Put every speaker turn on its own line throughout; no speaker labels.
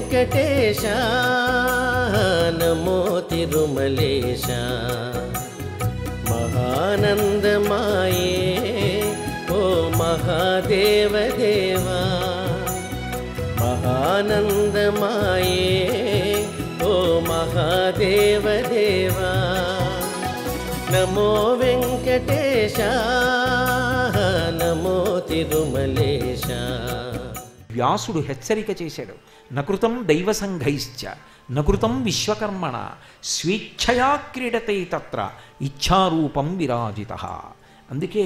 వెంకటేశ నమో తిరుమలేశ మహానందమాయే ఓ మహాదేవదేవా మహానందమాయే ఓ మహాదేవదేవా నమో వెంకటేశ నమో తిరుమలేశ
వ్యాసుడు హెచ్చరిక చేశాడు నకృతం దైవ సంఘైశ్చ నకృతం విశ్వకర్మణ స్వేచ్ఛయా క్రీడతే తత్ర ఇచ్ఛారూపం విరాజిత అందుకే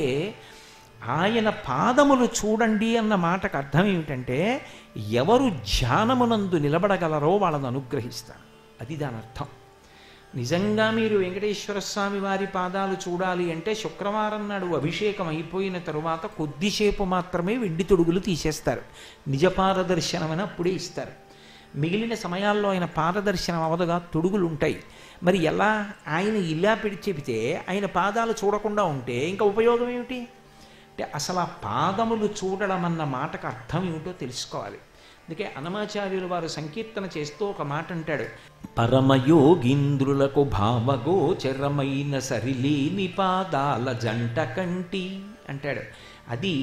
ఆయన పాదములు చూడండి అన్న మాటకు అర్థం ఏమిటంటే ఎవరు ధ్యానమునందు నిలబడగలరో వాళ్ళను అనుగ్రహిస్తాడు అది దాని అర్థం నిజంగా మీరు వెంకటేశ్వర స్వామి వారి పాదాలు చూడాలి అంటే శుక్రవారం నాడు అభిషేకం అయిపోయిన తరువాత కొద్దిసేపు మాత్రమే వెండి తొడుగులు తీసేస్తారు నిజపాద దర్శనం అని అప్పుడే ఇస్తారు మిగిలిన సమయాల్లో ఆయన పాదదర్శనం అవదుగా తొడుగులు ఉంటాయి మరి ఎలా ఆయన ఇలా పెడి చెబితే ఆయన పాదాలు చూడకుండా ఉంటే ఇంకా ఉపయోగం ఏమిటి అంటే అసలు ఆ పాదములు చూడడం అన్న మాటకు అర్థం ఏమిటో తెలుసుకోవాలి అందుకే అనమాచార్యులు వారు సంకీర్తన చేస్తూ ఒక మాట అంటాడు పరమయోగింద్రులకు భావగోచరమైన సరిలేని పాదాల జంట కంటి అంటాడు అది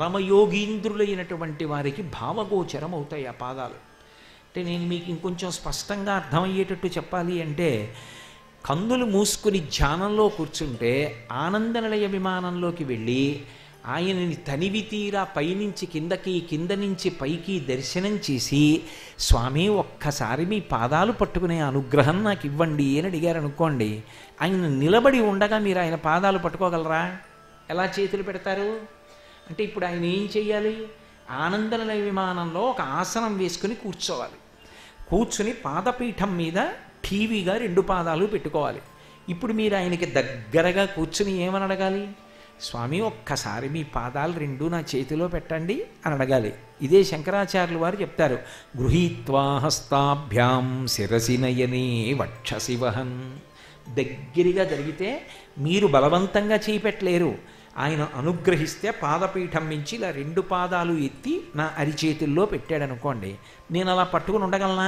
పరమయోగీంద్రులైనటువంటి వారికి భావగోచరం అవుతాయి ఆ పాదాలు అంటే నేను మీకు ఇంకొంచెం స్పష్టంగా అర్థమయ్యేటట్టు చెప్పాలి అంటే కందులు మూసుకుని ధ్యానంలో కూర్చుంటే ఆనందనిలయ విమానంలోకి వెళ్ళి ఆయనని తనివి తీరా పైనుంచి కిందకి కింద నుంచి పైకి దర్శనం చేసి స్వామి ఒక్కసారి మీ పాదాలు పట్టుకునే అనుగ్రహం నాకు ఇవ్వండి అని అడిగారు అనుకోండి ఆయన నిలబడి ఉండగా మీరు ఆయన పాదాలు పట్టుకోగలరా ఎలా చేతులు పెడతారు అంటే ఇప్పుడు ఆయన ఏం చెయ్యాలి ఆనందనిలయ విమానంలో ఒక ఆసనం వేసుకుని కూర్చోవాలి కూర్చుని పాదపీఠం మీద టీవీగా రెండు పాదాలు పెట్టుకోవాలి ఇప్పుడు మీరు ఆయనకి దగ్గరగా కూర్చుని ఏమని అడగాలి స్వామి ఒక్కసారి మీ పాదాలు రెండు నా చేతిలో పెట్టండి అని అడగాలి ఇదే శంకరాచార్యులు వారు చెప్తారు గృహీత్వా హస్తాభ్యాం శిరసి నయనే వక్షశివహన్ దగ్గరగా జరిగితే మీరు బలవంతంగా చేపెట్టలేరు ఆయన అనుగ్రహిస్తే పాదపీఠం మించి ఇలా రెండు పాదాలు ఎత్తి నా అరిచేతుల్లో పెట్టాడనుకోండి నేను అలా పట్టుకుని ఉండగలనా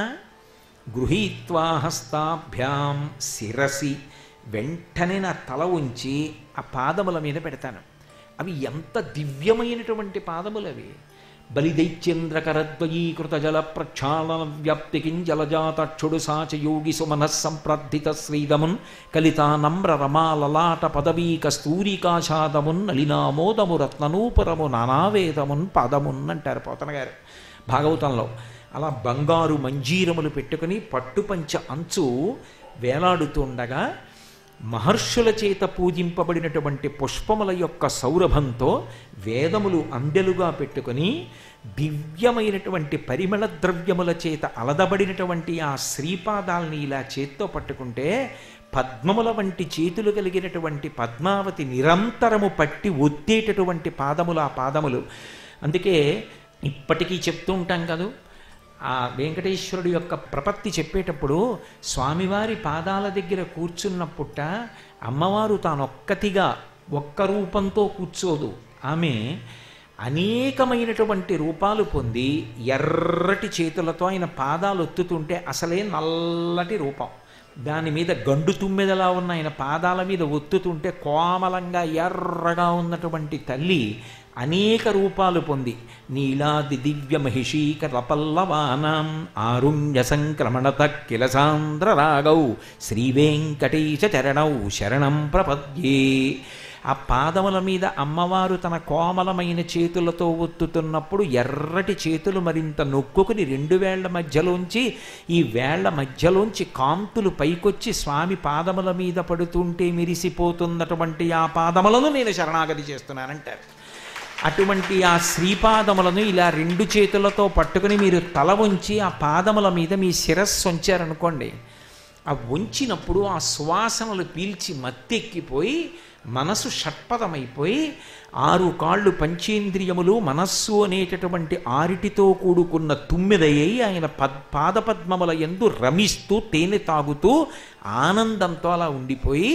గృహీత్వా హస్తాభ్యాం శిరసి వెంటనే నా తల ఉంచి ఆ పాదముల మీద పెడతాను అవి ఎంత దివ్యమైనటువంటి పాదములు అవి బలిదైత్యేంద్రకరద్వయీకృత జల ప్రక్షాళన వ్యాప్తికిం జలజాతక్షుడు సాచ యోగి సుమనః సంప్రద్ధిత శ్రీదమున్ కలితానమ్ర రమాలలాట పదవీ కస్తూరికాషాదమున్ నలినామోదము రత్ననూపురము నానావేదమున్ పదమున్ అంటారు పోతన గారు భాగవతంలో అలా బంగారు మంజీరములు పెట్టుకుని పట్టుపంచ అంచు వేలాడుతుండగా మహర్షుల చేత పూజింపబడినటువంటి పుష్పముల యొక్క సౌరభంతో వేదములు అందెలుగా పెట్టుకొని దివ్యమైనటువంటి పరిమళ ద్రవ్యముల చేత అలదబడినటువంటి ఆ శ్రీపాదాల్ని ఇలా చేత్తో పట్టుకుంటే పద్మముల వంటి చేతులు కలిగినటువంటి పద్మావతి నిరంతరము పట్టి ఒత్తేటటువంటి పాదములు ఆ పాదములు అందుకే ఇప్పటికీ చెప్తూ ఉంటాం కదూ ఆ వెంకటేశ్వరుడు యొక్క ప్రపత్తి చెప్పేటప్పుడు స్వామివారి పాదాల దగ్గర కూర్చున్నప్పుట అమ్మవారు తానొక్కతిగా ఒక్క రూపంతో కూర్చోదు ఆమె అనేకమైనటువంటి రూపాలు పొంది ఎర్రటి చేతులతో ఆయన పాదాలు ఒత్తుతుంటే అసలే నల్లటి రూపం దాని మీద గండు తుమ్మెదలా ఉన్న ఆయన పాదాల మీద ఒత్తుతుంటే కోమలంగా ఎర్రగా ఉన్నటువంటి తల్లి అనేక రూపాలు పొంది నీలాది దివ్య మహిషీకర పల్లవానాం ఆరుణ్య సంక్రమణత కిల సాంద్ర రాగౌ శ్రీ వెంకటేశ చరణౌ శరణం ప్రపద్యే ఆ పాదముల మీద అమ్మవారు తన కోమలమైన చేతులతో ఒత్తుతున్నప్పుడు ఎర్రటి చేతులు మరింత నొక్కుకుని రెండు వేళ్ల మధ్యలోంచి ఈ వేళ్ల మధ్యలోంచి కాంతులు పైకొచ్చి స్వామి పాదముల మీద పడుతుంటే మెరిసిపోతున్నటువంటి ఆ పాదములను నేను శరణాగతి చేస్తున్నానంటారు అటువంటి ఆ శ్రీపాదములను ఇలా రెండు చేతులతో పట్టుకుని మీరు తల వంచి ఆ పాదముల మీద మీ శిరస్సు ఉంచారనుకోండి ఆ వంచినప్పుడు ఆ సువాసనలు పీల్చి మత్తెక్కిపోయి మనసు షట్పదమైపోయి ఆరు కాళ్ళు పంచేంద్రియములు మనస్సు అనేటటువంటి ఆరిటితో కూడుకున్న తుమ్మిదయ్యి ఆయన పద్ పాదపద్మముల ఎందు రమిస్తూ తేనె తాగుతూ ఆనందంతో అలా ఉండిపోయి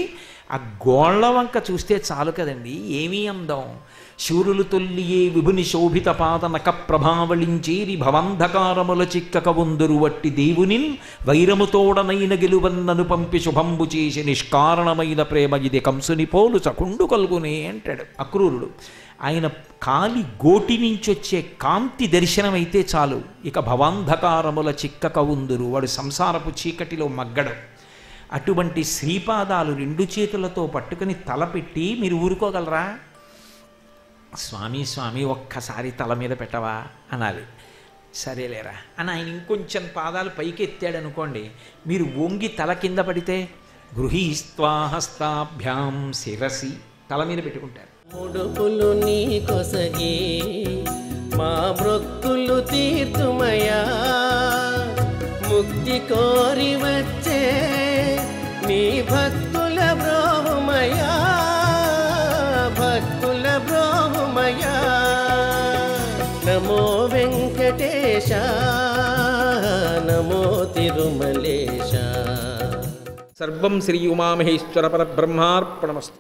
ఆ గోళ్ళ వంక చూస్తే చాలు కదండి ఏమీ అందం శూరులు తొల్లియే విభుని శోభిత పాదనక ప్రభావళించేరి భవంధకారముల చిక్కక ఉందురు వట్టి దేవునిన్ వైరముతోడనైన గెలువన్నను పంపి శుభంబు చేసి నిష్కారణమైన ప్రేమ ఇది కంసుని పోలు చకుండు కలుగునే అంటాడు అక్రూరుడు ఆయన కాలి గోటి నుంచి వచ్చే కాంతి దర్శనమైతే చాలు ఇక భవాంధకారముల చిక్కక ఉందురు వాడు సంసారపు చీకటిలో మగ్గడం అటువంటి శ్రీపాదాలు రెండు చేతులతో పట్టుకుని తలపెట్టి మీరు ఊరుకోగలరా స్వామి స్వామి ఒక్కసారి తల మీద పెట్టవా అనాలి సరేలేరా అని ఆయన ఇంకొంచెం పాదాలు పైకి ఎత్తాడు అనుకోండి మీరు వంగి తల కింద పడితే గృహీస్త్వాహస్తాభ్యాం శిరసి తల మీద పెట్టుకుంటారు
ముడుపులు నీ కొసగి మా మృక్కులు తీర్తుమయా ముక్తి కోరి వచ్చే నీ భక్తుల బ్రోహుమయా భక్తుల బ్రోహుమయా నమో వెంకటేశ నమో తిరుమలేశ
సర్వం శ్రీ ఉమామహేశ్వర పరబ్రహ్మార్పణమస్తు